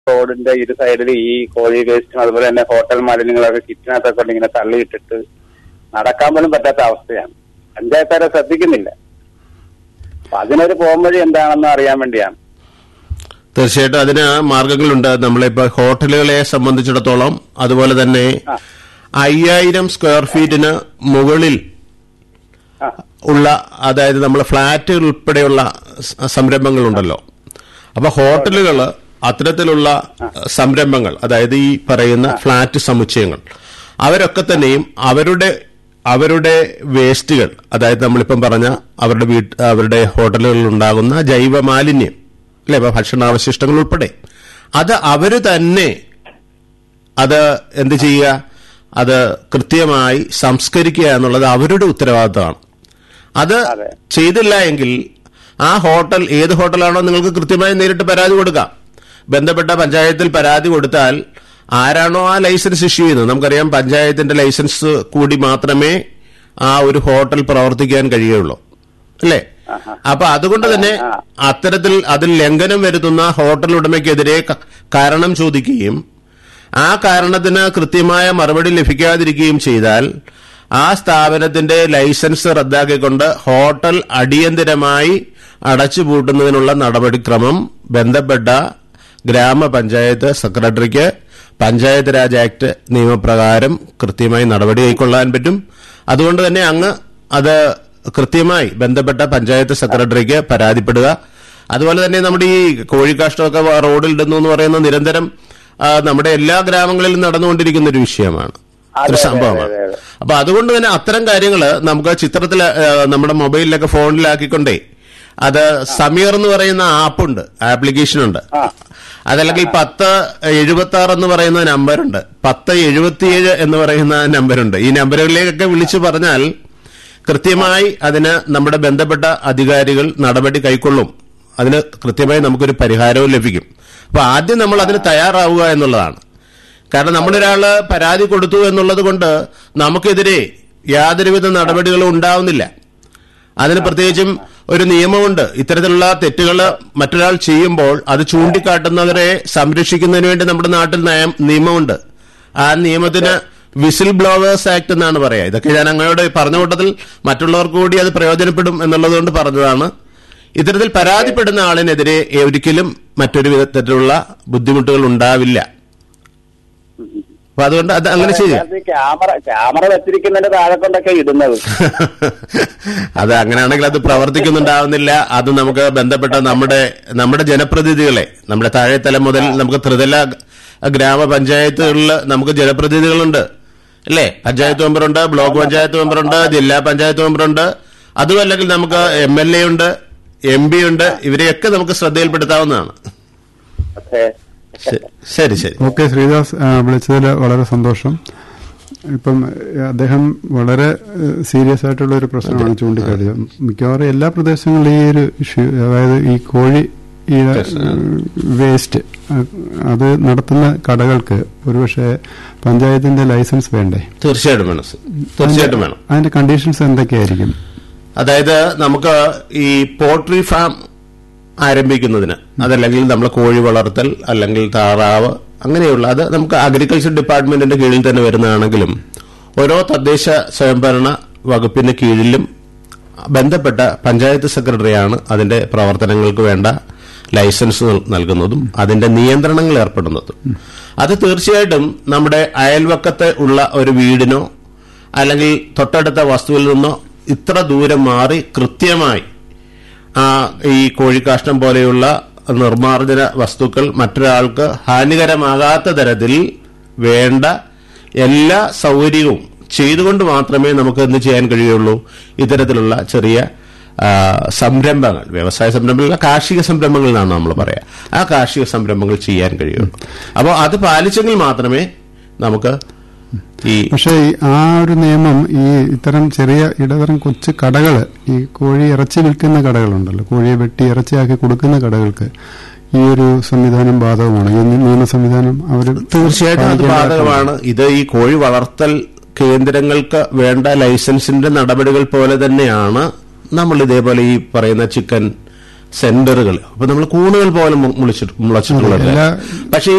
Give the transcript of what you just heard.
റോഡിന്റെ ഇരു സൈഡിൽ ഈ കോഴി വേസ്റ്റും അതുപോലെ തന്നെ ഹോട്ടൽ മാലിന്യങ്ങളൊക്കെ കിച്ചനകത്തൊക്കെ കൊണ്ട് ഇങ്ങനെ തള്ളിയിട്ടിട്ട് നടക്കാൻ പോലും പറ്റാത്ത അവസ്ഥയാണ് പഞ്ചായത്തുകാരെ ശ്രദ്ധിക്കുന്നില്ല അപ്പൊ അതിനൊരു പോംവഴി എന്താണെന്ന് അറിയാൻ വേണ്ടിയാണ് തീർച്ചയായിട്ടും അതിന് മാർഗങ്ങളുണ്ട് നമ്മളിപ്പോ ഹോട്ടലുകളെ സംബന്ധിച്ചിടത്തോളം അതുപോലെ തന്നെ ആ. അയ്യായിരം സ്ക്വയർ ഫീറ്റിന് മുകളിൽ ആ ഉള്ള അതായത് നമ്മൾ ഫ്ളാറ്റ് ഉൾപ്പെടെയുള്ള സ- സംരംഭങ്ങളുണ്ടല്ലോ അപ്പൊ ഹോട്ടലുകൾ അത്തരത്തിലുള്ള സംരംഭങ്ങൾ അതായത് ഈ പറയുന്ന ഫ്ളാറ്റ് സമുച്ചയങ്ങൾ അവരൊക്കെ തന്നെയും അവരുടെ അവരുടെ വേസ്റ്റുകൾ അതായത് നമ്മളിപ്പം പറഞ്ഞ അവരുടെ വീട്ട് അവരുടെ ഹോട്ടലുകളിൽ ഉണ്ടാകുന്ന ജൈവ മാലിന്യം അല്ലെ ഇപ്പൊ ഭക്ഷണാവശിഷ്ടങ്ങൾ ഉൾപ്പെടെ അത് അവര് തന്നെ അത് എന്ത് ചെയ്യുക അത് കൃത്യമായി സംസ്കരിക്കുക എന്നുള്ളത് അവരുടെ ഉത്തരവാദിത്തമാണ് അത് അതെ. ചെയ്തില്ല എങ്കിൽ ആ ഹോട്ടൽ ഏത് ഹോട്ടലാണോ നിങ്ങൾക്ക് കൃത്യമായി നേരിട്ട് പരാതി കൊടുക്കാം ബന്ധപ്പെട്ട പഞ്ചായത്തിൽ പരാതി കൊടുത്താൽ ആരാണോ ആ ലൈസൻസ് ഇഷ്യൂ ചെയ്യുന്നത് നമുക്കറിയാം പഞ്ചായത്തിന്റെ ലൈസൻസ് കൂടി മാത്രമേ ആ ഒരു ഹോട്ടൽ പ്രവർത്തിക്കാൻ കഴിയുള്ളൂ അല്ലേ ആഹാ. അപ്പൊ അതുകൊണ്ട് തന്നെ ആ. അത്തരത്തിൽ അതിൽ ലംഘനം വരുത്തുന്ന ഹോട്ടൽ ഉടമയ്ക്കെതിരെ ക- കാരണം ചോദിക്കുകയും ആ കാരണത്തിന് കൃത്യമായ മറുപടി ലഭിക്കാതിരിക്കുകയും ചെയ്താൽ ആ സ്ഥാപനത്തിന്റെ ലൈസൻസ് റദ്ദാക്കിക്കൊണ്ട് ഹോട്ടൽ അടിയന്തരമായി അടച്ചുപൂട്ടുന്നതിനുള്ള നടപടിക്രമം ബന്ധപ്പെട്ട ഗ്രാമപഞ്ചായത്ത് സെക്രട്ടറിക്ക് പഞ്ചായത്ത് രാജ് ആക്ട് നിയമപ്രകാരം കൃത്യമായി നടപടി കൈക്കൊള്ളാൻ പറ്റും അതുകൊണ്ട് തന്നെ അങ്ങ് അത് കൃത്യമായി ബന്ധപ്പെട്ട പഞ്ചായത്ത് സെക്രട്ടറിക്ക് പരാതിപ്പെടുക അതുപോലെ തന്നെ നമ്മുടെ ഈ കോഴിക്കാഷ്ടമൊക്കെ വ- റോഡിൽ ഇടുന്നു എന്ന് പറയുന്നത് നിരന്തരം ആ, നമ്മുടെ എല്ലാ ഗ്രാമങ്ങളിലും നടന്നുകൊണ്ടിരിക്കുന്ന ഒരു വിഷയമാണ് അതെ, ഒരു അതെ, സംഭവമാണ് അതെ, അതെ. അപ്പൊ അതുകൊണ്ട് തന്നെ അത്തരം കാര്യങ്ങൾ നമുക്ക് ചിത്രത്തിൽ നമ്മുടെ മൊബൈലിലൊക്കെ ഫോണിലാക്കിക്കൊണ്ടേ അത് സമീർ എന്ന് പറയുന്ന ആപ്പുണ്ട് ആപ്ലിക്കേഷൻ ഉണ്ട് ആ. അതല്ലെങ്കിൽ പത്ത് എഴുപത്തി ആറ് എന്ന് പറയുന്ന നമ്പറുണ്ട് പത്ത് എഴുപത്തിയേഴ് എന്ന് പറയുന്ന നമ്പറുണ്ട് ഈ നമ്പറുകളിലേക്കൊക്കെ വിളിച്ചു പറഞ്ഞാൽ കൃത്യമായി അതിന് നമ്മുടെ ബന്ധപ്പെട്ട അധികാരികൾ നടപടി കൈക്കൊള്ളും അതിന് കൃത്യമായി നമുക്കൊരു പരിഹാരവും ലഭിക്കും അപ്പൊ ആദ്യം നമ്മൾ അതിന് തയ്യാറാവുക എന്നുള്ളതാണ് കാരണം നമ്മളൊരാള് പരാതി കൊടുത്തു എന്നുള്ളത് കൊണ്ട് നമുക്കെതിരെ യാതൊരുവിധ നടപടികളും ഉണ്ടാവുന്നില്ല അതിന് പ്രത്യേകിച്ചും ഒരു നിയമമുണ്ട് ഇത്തരത്തിലുള്ള തെറ്റുകൾ മറ്റൊരാൾ ചെയ്യുമ്പോൾ അത് ചൂണ്ടിക്കാട്ടുന്നവരെ സംരക്ഷിക്കുന്നതിന് വേണ്ടി നമ്മുടെ നാട്ടിൽ നയം- നിയമമുണ്ട് ആ നിയമത്തിന് വിസിൽ ബ്ലോവേഴ്സ് ആക്ട് എന്നാണ് പറയാ ഇതൊക്കെ ഞാൻ അങ്ങയോട് പറഞ്ഞ കൂട്ടത്തിൽ മറ്റുള്ളവർക്ക് കൂടി അത് പ്രയോജനപ്പെടും എന്നുള്ളതുകൊണ്ട് പറഞ്ഞതാണ് ഇത്തരത്തിൽ പരാതിപ്പെടുന്ന ആളിനെതിരെ ഒരിക്കലും മറ്റൊരു വിധത്തിലുള്ള ബുദ്ധിമുട്ടുകൾ ഉണ്ടാവില്ല അപ്പൊ അതുകൊണ്ട് അത് അങ്ങനെ ചെയ്യാം അതിനകത്ത് ഈ ക്യാമറ ക്യാമറ വെച്ചിരിക്കുന്നതിന്റെ താഴെ കൊണ്ടൊക്കെ ഇടുന്നത് അത് അങ്ങനെയാണെങ്കിൽ അത് പ്രവർത്തിക്കുന്നുണ്ടാവുന്നില്ല അത് നമുക്ക് ബന്ധപ്പെട്ട നമ്മുടെ നമ്മുടെ ജനപ്രതിനിധികളെ നമ്മുടെ താഴെത്തലം മുതൽ നമുക്ക് ത്രിതല ഗ്രാമപഞ്ചായത്തുകളിൽ നമുക്ക് ജനപ്രതിനിധികളുണ്ട് അല്ലേ പഞ്ചായത്ത് മെമ്പറുണ്ട് ബ്ലോക്ക് പഞ്ചായത്ത് മെമ്പറുണ്ട് ജില്ലാ പഞ്ചായത്ത് മെമ്പറുണ്ട് അതുമല്ലെങ്കിൽ നമുക്ക് എം എൽ എ ഉണ്ട് എം പി ഉണ്ട് ഇവരെയൊക്കെ നമുക്ക് ശ്രദ്ധയിൽപ്പെടുത്താവുന്നതാണ് പക്ഷേ ശരി, ശരി ശരി ഓക്കെ ശ്രീദാസ് ആ, വിളിച്ചതിൽ വളരെ സന്തോഷം ഇപ്പം ഏ, അദ്ദേഹം വളരെ സീരിയസ് ആയിട്ടുള്ള ഒരു പ്രശ്നമാണ് ചൂണ്ടിക്കാട്ടിയത് മിക്കവാറും എല്ലാ പ്രദേശങ്ങളിലും ഈ ഒരു ഇഷ്യൂ അതായത് ഈ കോഴി ഈ വേസ്റ്റ് അത് നടത്തുന്ന കടകൾക്ക് ഒരുപക്ഷെ പഞ്ചായത്തിന്റെ ലൈസൻസ് വേണ്ടേ തീർച്ചയായിട്ടും വേണം സർ. തീർച്ചയായിട്ടും വേണം അതിന്റെ കണ്ടീഷൻസ് എന്തൊക്കെയായിരിക്കും അതായത് നമുക്ക് ഈ പോൾട്രി ഫാം ആരംഭിക്കുന്നതിന് അതല്ലെങ്കിൽ നമ്മൾ കോഴി വളർത്തൽ അല്ലെങ്കിൽ താറാവ് അങ്ങനെയുള്ള അത് നമുക്ക് അഗ്രികൾച്ചർ ഡിപ്പാർട്ട്മെന്റിന്റെ കീഴിൽ തന്നെ വരുന്നതാണെങ്കിലും ഓരോ തദ്ദേശ സ്വയംഭരണ വകുപ്പിന് കീഴിലും ബന്ധപ്പെട്ട പഞ്ചായത്ത് സെക്രട്ടറിയാണ് അതിന്റെ പ്രവർത്തനങ്ങൾക്ക് വേണ്ട ലൈസൻസ് നൽ- നൽകുന്നതും അതിന്റെ നിയന്ത്രണങ്ങൾ ഏർപ്പെടുന്നതും അത് തീർച്ചയായിട്ടും നമ്മുടെ അയൽവക്കത്തെ ഉള്ള ഒരു വീടിനോ അല്ലെങ്കിൽ തൊട്ടടുത്ത വസ്തുവിൽ നിന്നോ ഇത്ര ദൂരം മാറി കൃത്യമായി ആ ഈ കോഴിക്കാഷ്ടം പോലെയുള്ള നിർമ്മാർജ്ജന വസ്തുക്കൾ മറ്റൊരാൾക്ക് ഹാനികരമാകാത്ത തരത്തിൽ വേണ്ട എല്ലാ സൗകര്യവും ചെയ്തുകൊണ്ട് മാത്രമേ നമുക്ക് എന്ത് ചെയ്യാൻ കഴിയുള്ളൂ ഇത്തരത്തിലുള്ള ചെറിയ ആ, സംരംഭങ്ങൾ വ്യവസായ സംരംഭങ്ങൾ കാർഷിക സംരംഭങ്ങൾ എന്നാണ് നമ്മൾ പറയാ ആ കാർഷിക സംരംഭങ്ങൾ ചെയ്യാൻ കഴിയുള്ളൂ അപ്പോൾ അത് പാലിച്ചെങ്കിൽ മാത്രമേ നമുക്ക് ഈ പക്ഷേ ഈ ആ ഒരു നിയമം ഈ ഇത്തരം ചെറിയ ഇടതരം കൊച്ചു കടകള് ഈ കോഴി ഇറച്ചി വിൽക്കുന്ന കടകളുണ്ടല്ലോ കോഴിയെ വെട്ടി ഇറച്ചിയാക്കി കൊടുക്കുന്ന കടകൾക്ക് ഈ ഒരു സംവിധാനം ബാധകമാണ് ഈ നിയമ സംവിധാനം അവർ തീർച്ചയായിട്ടും അത് ബാധകമാണ് ഇത് ഈ കോഴി വളർത്തൽ കേന്ദ്രങ്ങൾക്ക് വേണ്ട ലൈസൻസിന്റെ നടപടികൾ പോലെ തന്നെയാണ് നമ്മൾ ഇതേപോലെ ഈ പറയുന്ന ചിക്കൻ സെന്ററുകൾ അപ്പൊ നമ്മൾ കൂണുകൾ പോലെ മു- മുളിച്ചിട്ട് മുളച്ചിട്ടുള്ളത് എല്ലാ- പക്ഷേ